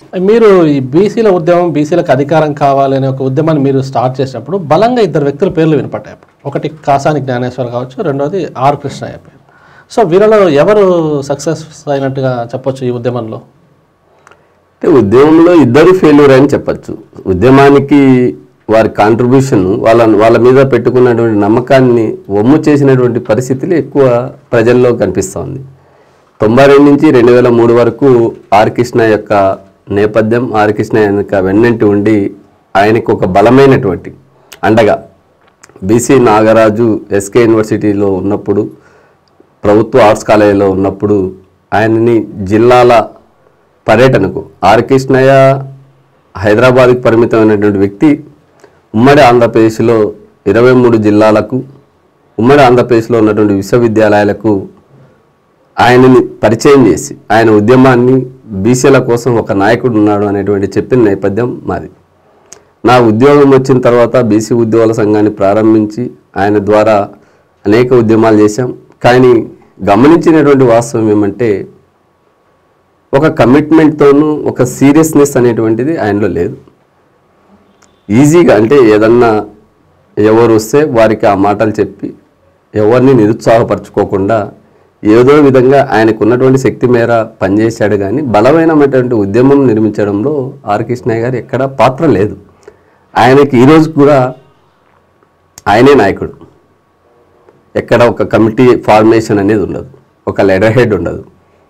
మీరు ఈ బీసీల ఉద్యమం బీసీలకు అధికారం కావాలనే ఒక ఉద్యమాన్ని మీరు స్టార్ట్ చేసినప్పుడు బలంగా ఇద్దరు వ్యక్తుల పేర్లు వినపడ్డాయి అప్పుడు ఒకటి కాసాని జ్ఞానేశ్వర్ కావచ్చు రెండోది ఆర్ కృష్ణయ్య పేరు సో వీళ్ళలో ఎవరు సక్సెస్ అయినట్టుగా చెప్పొచ్చు ఈ ఉద్యమంలో అంటే ఉద్యమంలో ఇద్దరు ఫెయిల్యూర్ అని చెప్పచ్చు ఉద్యమానికి వారి కాంట్రిబ్యూషన్ వాళ్ళ వాళ్ళ మీద పెట్టుకున్నటువంటి నమ్మకాన్ని ఒమ్ము చేసినటువంటి పరిస్థితులు ఎక్కువ ప్రజల్లో కనిపిస్తోంది తొంభై రెండు నుంచి రెండు వేల మూడు వరకు ఆర్ కృష్ణ యొక్క నేపథ్యం ఆర్ కృష్ణ యొక్క వెన్నంటి ఉండి ఆయనకు ఒక బలమైనటువంటి అండగా బీసీ నాగరాజు ఎస్కే యూనివర్సిటీలో ఉన్నప్పుడు ప్రభుత్వ ఆర్ట్స్ కాలేజీలో ఉన్నప్పుడు ఆయనని జిల్లాల పర్యటనకు ఆర్ కృష్ణయ్య హైదరాబాద్కి పరిమితమైనటువంటి వ్యక్తి ఉమ్మడి ఆంధ్రప్రదేశ్లో ఇరవై మూడు జిల్లాలకు ఉమ్మడి ఆంధ్రప్రదేశ్లో ఉన్నటువంటి విశ్వవిద్యాలయాలకు ఆయనని పరిచయం చేసి ఆయన ఉద్యమాన్ని బీసీల కోసం ఒక నాయకుడు ఉన్నాడు అనేటువంటి చెప్పిన నేపథ్యం మాది నా ఉద్యోగం వచ్చిన తర్వాత బీసీ ఉద్యోగుల సంఘాన్ని ప్రారంభించి ఆయన ద్వారా అనేక ఉద్యమాలు చేశాం కానీ గమనించినటువంటి వాస్తవం ఏమంటే ఒక కమిట్మెంట్తోనూ ఒక సీరియస్నెస్ అనేటువంటిది ఆయనలో లేదు ఈజీగా అంటే ఏదన్నా ఎవరు వస్తే వారికి ఆ మాటలు చెప్పి ఎవరిని నిరుత్సాహపరచుకోకుండా ఏదో విధంగా ఆయనకు ఉన్నటువంటి శక్తి మేర పనిచేశాడు కానీ బలమైనటువంటి ఉద్యమం నిర్మించడంలో ఆర్ కృష్ణయ్య గారు ఎక్కడ పాత్ర లేదు ఆయనకి ఈరోజు కూడా ఆయనే నాయకుడు ఎక్కడ ఒక కమిటీ ఫార్మేషన్ అనేది ఉండదు ఒక లెటర్ హెడ్ ఉండదు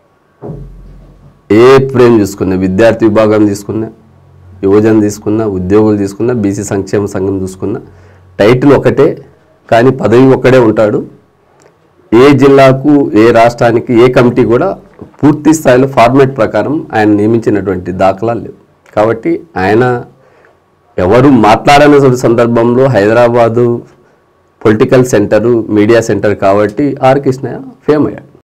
ఏ ఫ్రేమ్ చూసుకున్నా విద్యార్థి విభాగం తీసుకున్నా యువజన తీసుకున్నా ఉద్యోగులు తీసుకున్నా బీసీ సంక్షేమ సంఘం చూసుకున్నా టైటిల్ ఒకటే కానీ పదవి ఒక్కడే ఉంటాడు ఏ జిల్లాకు ఏ రాష్ట్రానికి ఏ కమిటీ కూడా పూర్తి స్థాయిలో ఫార్మేట్ ప్రకారం ఆయన నియమించినటువంటి దాఖలాలు లేవు కాబట్టి ఆయన ఎవరు మాట్లాడని సందర్భంలో Hyderabad political centre media centre కాబట్టి ఆర్ కృష్ణయ్య ఫేమ్ అయ్యాడు